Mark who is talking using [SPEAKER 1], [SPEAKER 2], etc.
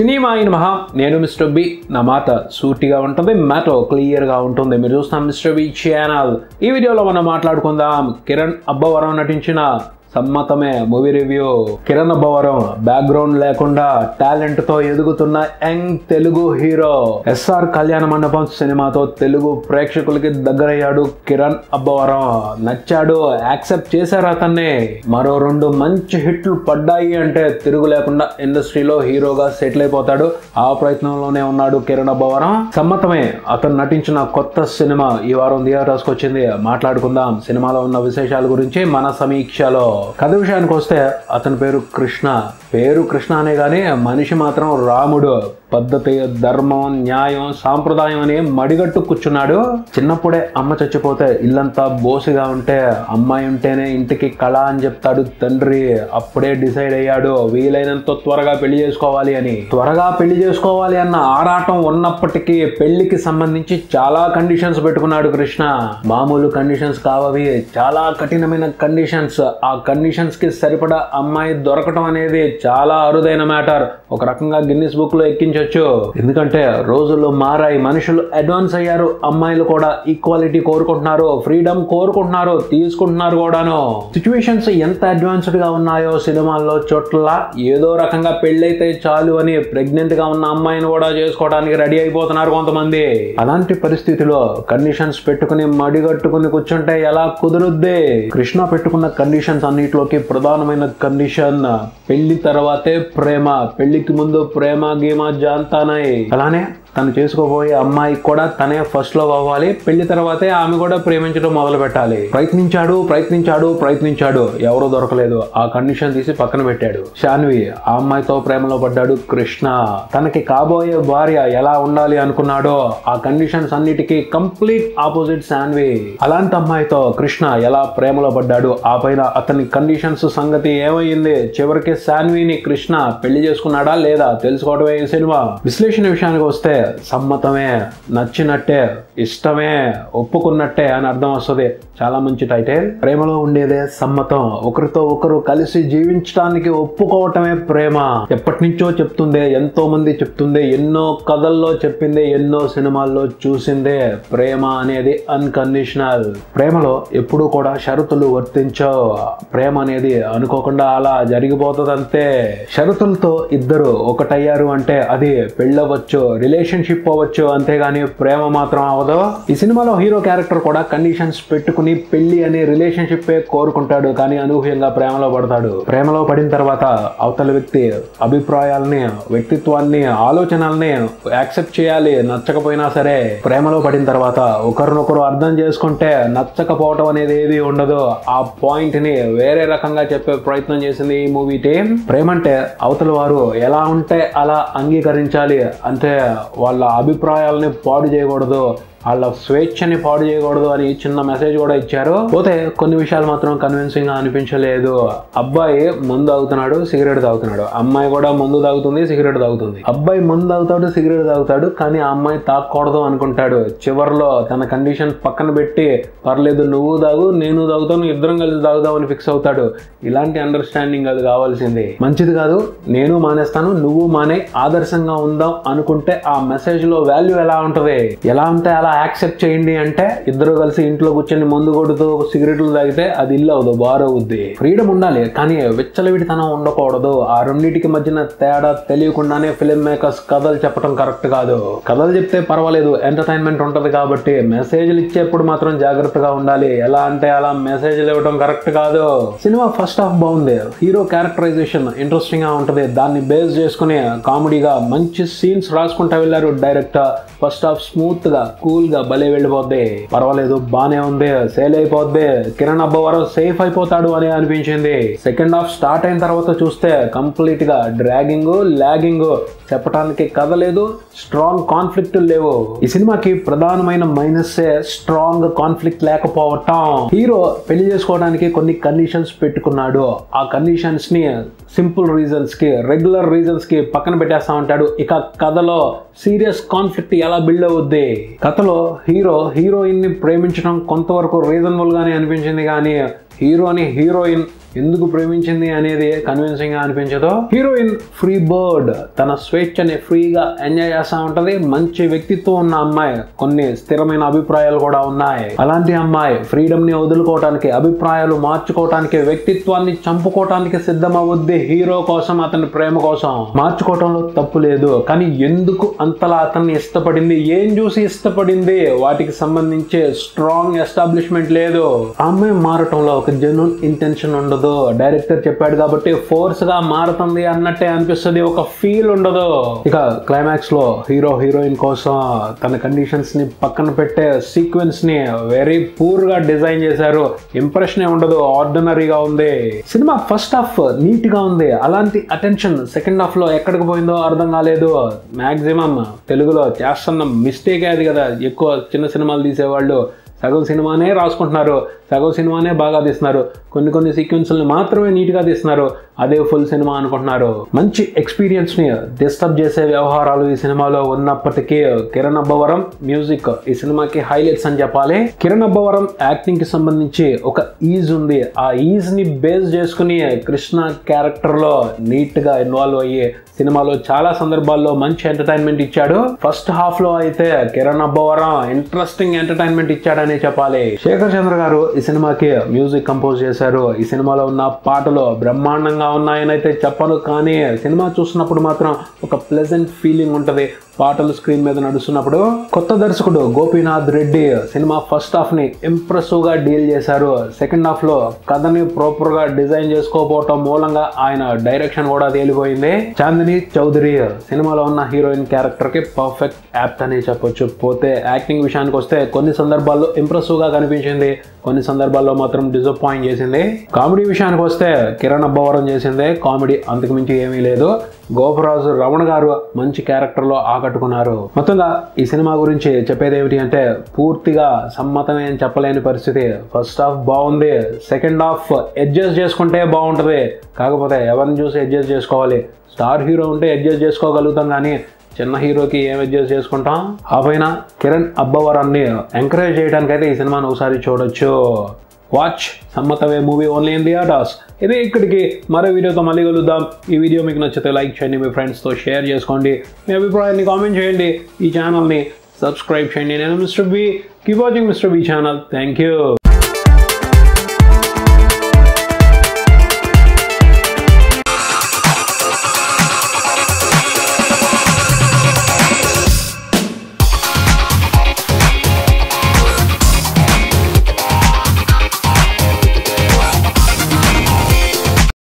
[SPEAKER 1] cinema అయిన మహా నేను మిస్టర్ బి నా మాట సూటిగా ఉంటుంది మ్యాటర్ క్లియర్గా ఉంటుంది మీరు చూస్తాం మిస్టర్ బి ఛానల్ ఈ వీడియోలో మనం మాట్లాడుకుందాం కిరణ్ అబ్బవరం నటించిన Sammathame movie review Kiran Abbavaram background లేకుండా టాలెంట్ తో ఎదుగుతున్న యంగ్ తెలుగు హీరో ఎస్ఆర్ కళ్యాణ మండపం సినిమాతో తెలుగు ప్రేక్షకులకి దగ్గరయ్యాడు కిరణ్ అబ్బవరం నచ్చాడు యాక్సెప్ట్ చేశారు అతన్ని మరో రెండు మంచి హిట్లు పడ్డాయి అంటే తిరుగు లేకుండా ఇండస్ట్రీలో హీరోగా సెటిల్ అయిపోతాడు ఆ ప్రయత్నంలోనే ఉన్నాడు కిరణ్ అబ్బవరం సమ్మతమే అతను నటించిన కొత్త సినిమా ఈ వారం థియేటర్స్కి వచ్చింది మాట్లాడుకుందాం సినిమాలో ఉన్న విశేషాల గురించి మన సమీక్షలో కథ విషయానికి వస్తే అతని పేరు కృష్ణ పేరు కృష్ణ అనే కానీ మనిషి మాత్రం రాముడు పద్ధతి ధర్మం న్యాయం సాంప్రదాయం అని మడిగట్టు కూర్చున్నాడు చిన్నప్పుడే అమ్మ చచ్చిపోతే ఇల్లంతా బోసిగా ఉంటే అమ్మాయి ఉంటేనే ఇంటికి కళ అని చెప్తాడు తండ్రి అప్పుడే డిసైడ్ అయ్యాడు వీలైనంత త్వరగా పెళ్లి చేసుకోవాలి అని త్వరగా పెళ్లి చేసుకోవాలి అన్న ఆరాటం ఉన్నప్పటికీ పెళ్లికి సంబంధించి చాలా కండిషన్స్ పెట్టుకున్నాడు కృష్ణ మామూలు కండిషన్స్ కావవి చాలా కఠినమైన కండిషన్స్ ఆ కండిషన్స్ కి సరిపడా అమ్మాయి దొరకటం అనేది చాలా అరుదైన మ్యాటర్ ఒక రకంగా గిన్నిస్ బుక్ లో ఎక్కించవచ్చు ఎందుకంటే రోజులు మారాయి మనుషులు అడ్వాన్స్ అయ్యారు అమ్మాయిలు కూడా ఈక్వాలిటీ కోరుకుంటున్నారు ఫ్రీడమ్ కోరుకుంటున్నారు తీసుకుంటున్నారు కూడాను సిచ్యువేషన్స్ ఎంత అడ్వాన్స్డ్ గా ఉన్నాయో సినిమాల్లో చోట్ల ఏదో రకంగా పెళ్ళైతే చాలు అని ప్రెగ్నెంట్ గా ఉన్న అమ్మాయిని కూడా చేసుకోవడానికి రెడీ అయిపోతున్నారు కొంతమంది అలాంటి పరిస్థితిలో కండిషన్స్ పెట్టుకుని మడిగట్టుకుని కూర్చుంటే ఎలా కుదురుద్ది కృష్ణ పెట్టుకున్న కండిషన్స్ అన్నిటిలోకి ప్రధానమైన కండిషన్ పెళ్లి తర్వాతే ప్రేమ పెళ్లికి ముందు ప్రేమ గీమ జాంతానాయి అలానే తను చేసుకోబోయే అమ్మాయి కూడా తనే ఫస్ట్ లవ్ అవ్వాలి పెళ్లి తర్వాతే ఆమె కూడా ప్రేమించడం మొదలు పెట్టాలి ప్రయత్నించాడు ప్రయత్నించాడు ప్రయత్నించాడు ఎవరో దొరకలేదు ఆ కండిషన్ తీసి పక్కన పెట్టాడు శాన్వి ఆ అమ్మాయితో ప్రేమలో పడ్డాడు కృష్ణ తనకి కాబోయే భార్య ఎలా ఉండాలి అనుకున్నాడో ఆ కండిషన్స్ అన్నిటికీ కంప్లీట్ ఆపోజిట్ శాన్వి అలాంటి అమ్మాయితో కృష్ణ ఎలా ప్రేమలో పడ్డాడు ఆ పైన అతని కండిషన్స్ సంగతి ఏమైంది చివరికి శాన్విని కృష్ణ పెళ్లి చేసుకున్నాడా లేదా తెలుసుకోవడమే ఈ సినిమా విశ్లేషణ విషయానికి వస్తే సమ్మతమే నచ్చినట్టే ఇష్టమే ఒప్పుకున్నట్టే అని అర్థం వస్తుంది చాలా మంచి టైటిల్ ప్రేమలో ఉండేదే సమ్మతం ఒకరితో ఒకరు కలిసి జీవించడానికి ఒప్పుకోవటమే ప్రేమ ఎప్పటి నుంచో చెప్తుందే ఎంతో మంది చెప్తుందే ఎన్నో కథల్లో చెప్పిందే ఎన్నో సినిమాల్లో చూసిందే ప్రేమ అనేది అన్కండిషనల్ ప్రేమలో ఎప్పుడూ కూడా షరతులు వర్తించవు ప్రేమ అనేది అనుకోకుండా అలా జరిగిపోతుంది అంతే షరతులతో ఇద్దరు ఒకటయ్యారు అంటే అది పెళ్ళవచ్చు రిలేషన్షిప్ అవ్వచ్చు అంతేగాని ప్రేమ మాత్రం అవదు ఈ సినిమాలో హీరో క్యారెక్టర్ కూడా కండిషన్స్ పెట్టుకుని పెళ్లి అనే రిలేషన్షిప్ కోరుకుంటాడు కానీ అనూహ్యంగా ప్రేమలో పడతాడు ప్రేమలో పడిన తర్వాత అవతల వ్యక్తి అభిప్రాయాల్ని వ్యక్తిత్వాన్ని ఆలోచనల్ని యాక్సెప్ట్ చేయాలి నచ్చకపోయినా సరే ప్రేమలో పడిన తర్వాత ఒకరినొకరు అర్థం చేసుకుంటే నచ్చకపోవటం అనేది ఏది ఉండదు ఆ పాయింట్ ని వేరే రకంగా చెప్పే ప్రయత్నం చేసింది ఈ మూవీ టీం ప్రేమ అంటే అవతల వారు ఎలా ఉంటే అలా అంగీకరించాలి అంటే వాళ్ళ అభిప్రాయాలని పాడు చేయకూడదు వాళ్ళ స్వేచ్ఛని పాడు చేయకూడదు అని చిన్న మెసేజ్ కూడా ఇచ్చారు పోతే కొన్ని విషయాలు మాత్రం కన్విన్సింగ్ గా అనిపించలేదు అబ్బాయి మందు తాగుతున్నాడు సిగరెట్ తాగుతున్నాడు అమ్మాయి కూడా మందు తాగుతుంది సిగరెట్ తాగుతుంది అబ్బాయి మందు తాగుతాడు సిగరెట్ తాగుతాడు కానీ ఆ అమ్మాయి తాగకూడదు అనుకుంటాడు చివరిలో తన కండిషన్ పక్కన పెట్టి పర్లేదు నువ్వు తాగు నేను తాగుతాను ఇద్దరం కలిసి తాగుదాం అని ఫిక్స్ అవుతాడు ఇలాంటి అండర్స్టాండింగ్ అది కావాల్సింది మంచిది కాదు నేను మానేస్తాను నువ్వు మానే ఆదర్శంగా ఉందాం అనుకుంటే ఆ మెసేజ్ లో వాల్యూ ఎలా ఉంటది ఎలా ఉంటే అలా యాక్సెప్ట్ చేయండి అంటే ఇద్దరు కలిసి ఇంట్లో కూర్చొని మందు కొడుతూ సిగరెట్లు తాగితే అది ఇల్లు అవదు బార్ అవుద్ది ఫ్రీడమ్ ఉండాలి కానీ విచ్చలవిడితనం ఉండకూడదు ఆ రెండింటికి మధ్యన తేడా తెలియకుండానే ఫిలిం మేకర్స్ కథలు చెప్పడం కరెక్ట్ కాదు కథలు చెప్తే పర్వాలేదు ఎంటర్టైన్మెంట్ ఉంటది కాబట్టి మెసేజ్లు ఇచ్చేప్పుడు మాత్రం జాగ్రత్తగా ఉండాలి ఎలా అంటే అలా మెసేజ్లు ఇవ్వడం కరెక్ట్ కాదు సినిమా ఫస్ట్ హాఫ్ బాగుంది హీరో క్యారెక్టరైజేషన్ ఇంట్రెస్టింగ్ గా ఉంటది దాన్ని బేస్ చేసుకుని కామెడీగా మంచి సీన్స్ రాసుకుంటా వెళ్ళారు డైరెక్టర్ ఫస్ట్ హాఫ్ స్మూత్ గా కూల్ గా భలే వెళ్ళిపోద్ది పర్వాలేదు బానే ఉంది సేల్ అయిపోద్ది కిరణ్ అబ్బవరం సేఫ్ అయిపోతాడు అని అనిపించింది సెకండ్ హాఫ్ స్టార్ట్ అయిన తర్వాత చూస్తే కంప్లీట్ గా డ్రాగింగ్ లాగింగ్ చెప్పడానికి కథ లేదు స్ట్రాంగ్ కాన్ఫ్లిక్ట్ లేవు ఈ సినిమాకి ప్రధానమైన మైనస్ స్ట్రాంగ్ కాన్ఫ్లిక్ట్ లేకపోవటం హీరో పెళ్లి చేసుకోవడానికి కొన్ని కండిషన్స్ పెట్టుకున్నాడు ఆ కండిషన్స్ ని సింపుల్ రీజన్స్ కి రెగ్యులర్ రీజన్స్ కి పక్కన పెట్టేస్తా ఉంటాడు ఇక కథలో సీరియస్ కాన్ఫ్లిక్ట్ ఎలా బిల్డ్ అవుద్ది కథలో హీరో హీరోయిన్ ని ప్రేమించడం కొంతవరకు రీజనబుల్ గానే అనిపించింది కానీ హీరోని హీరోయిన్ ఎందుకు ప్రేమించింది అనేది కన్విన్సింగ్ గా అనిపించదు హీరోయిన్ ఫ్రీ బర్డ్ తన స్వేచ్ఛని ఫ్రీగా ఎంజాయ్ చేస్తా ఉంటది మంచి వ్యక్తిత్వం ఉన్న అమ్మాయి కొన్ని స్థిరమైన అభిప్రాయాలు కూడా ఉన్నాయి అలాంటి అమ్మాయి ఫ్రీడమ్ ని వదులుకోవటానికి అభిప్రాయాలు మార్చుకోవటానికి వ్యక్తిత్వాన్ని చంపుకోవటానికి సిద్ధమవుద్ది హీరో కోసం అతని ప్రేమ కోసం మార్చుకోవటంలో తప్పు లేదు కానీ ఎందుకు అంతలా అతన్ని ఇష్టపడింది ఏం చూసి ఇష్టపడింది వాటికి సంబంధించి స్ట్రాంగ్ ఎస్టాబ్లిష్మెంట్ లేదు ఆ అమ్మాయి మారటంలో ఒక జెన్యున్ ఇంటెన్షన్ ఉండదు డైరెక్టర్ చెప్పాడు కాబట్టి ఫోర్స్ గా మారుతుంది అన్నట్టే అనిపిస్తుంది ఒక ఫీల్ ఉండదు ఇక క్లైమాక్స్ లో హీరో హీరోయిన్ కోసం తన కండిషన్స్ ని పక్కన పెట్టే సీక్వెన్స్ ని వెరీ పూర్ గా డిజైన్ చేశారు ఇంప్రెషన్ ఉండదు ఆర్డినరీగా ఉంది సినిమా ఫస్ట్ హాఫ్ నీట్ గా ఉంది అలాంటి అటెన్షన్ సెకండ్ హాఫ్ లో ఎక్కడికి పోయిందో అర్థం కాలేదు మాక్సిమం తెలుగులో చేస్తున్న మిస్టేక్ అది కదా ఎక్కువ చిన్న సినిమాలు తీసేవాళ్ళు సగం సినిమానే రాసుకుంటున్నారు సగం సినిమానే బాగా తీస్తున్నారు కొన్ని కొన్ని సీక్వెన్స్ని మాత్రమే నీట్గా తీస్తున్నారు అదే ఫుల్ సినిమా అనుకుంటున్నారు మంచి ఎక్స్పీరియన్స్ని డిస్టర్బ్ చేసే వ్యవహారాలు ఈ సినిమాలో ఉన్నప్పటికీ కిరణ్ అబ్బవరం మ్యూజిక్ ఈ సినిమాకి హైలైట్స్ అని చెప్పాలి కిరణ్ అబ్బవరం యాక్టింగ్ కి సంబంధించి ఒక ఈజ్ ఉంది ఆ ఈజ్ ని బేస్ చేసుకుని కృష్ణ క్యారెక్టర్ లో నీట్ గా ఇన్వాల్వ్ అయ్యి సినిమాలో చాలా సందర్భాల్లో మంచి ఎంటర్టైన్మెంట్ ఇచ్చాడు ఫస్ట్ హాఫ్ లో అయితే కిరణ్ అబ్బవరం ఇంట్రెస్టింగ్ ఎంటర్టైన్మెంట్ ఇచ్చాడని చెప్పాలి శేఖర్ చంద్ర గారు ఈ సినిమాకి మ్యూజిక్ కంపోజ్ చేశారు ఈ సినిమాలో ఉన్న పాటలు బ్రహ్మాండంగా ఉన్నాయని అయితే చెప్పను కానీ సినిమా చూసినప్పుడు మాత్రం ఒక ప్లెజెంట్ ఫీలింగ్ ఉంటది పాటలు స్క్రీన్ మీద నడుస్తున్నప్పుడు కొత్త దర్శకుడు Gopinath Reddy cinema first half ని ఇంప్రెసివ్ గా డీల్ చేశారు సెకండ్ హాఫ్ లో కథని ప్రాపర్ గా డిజైన్ చేసుకోకపోవటం మూలంగా ఆయన డైరెక్షన్ కూడా తేలిపోయింది చాందిని చౌదరి సినిమాలో ఉన్న హీరోయిన్ క్యారెక్టర్ కి పర్ఫెక్ట్ యాప్ట్ అని చెప్పొచ్చు పోతే యాక్టింగ్ విషయానికి వస్తే కొన్ని సందర్భాల్లో ఇంప్రెసివ్ గా కనిపించింది కొన్ని సందర్భాల్లో మాత్రం డిసప్పాయింట్ చేసింది కామెడీ విషయానికి వస్తే కిరణ్ అబ్బవరం చేసిందే కామెడీ అంతకు మించి ఏమీ లేదు గోపరాజు రమణ గారు మంచి క్యారెక్టర్ లో ఆకట్టుకున్నారు మొత్తంగా ఈ సినిమా గురించి చెప్పేది ఏమిటి అంటే పూర్తిగా సమ్మతమే అని చెప్పలేని పరిస్థితి ఫస్ట్ హాఫ్ బాగుంది సెకండ్ హాఫ్ అడ్జస్ట్ చేసుకుంటే బాగుంటది కాకపోతే ఎవరిని చూసి అడ్జస్ట్ చేసుకోవాలి స్టార్ హీరో ఉంటే అడ్జస్ట్ చేసుకోగలుగుతాం కానీ చిన్న హీరోకి ఏం అడ్జస్ట్ చేసుకుంటాం ఆ పైన కిరణ్ అబ్బవరాన్ని ఎంకరేజ్ చేయడానికి అయితే ఈ సినిమాను ఒకసారి చూడొచ్చు watch Sammathame movie only in theatres ఇది ఇక్కడికి మరో వీడియోతో మళ్ళీ కలుద్దాం ఈ వీడియో మీకు నచ్చితే లైక్ చేయండి మీ ఫ్రెండ్స్తో షేర్ చేసుకోండి మీ అభిప్రాయాన్ని కామెంట్ చేయండి ఈ ఛానల్ని సబ్స్క్రైబ్ చేయండి నేను mister B keep watching mister B channel thank you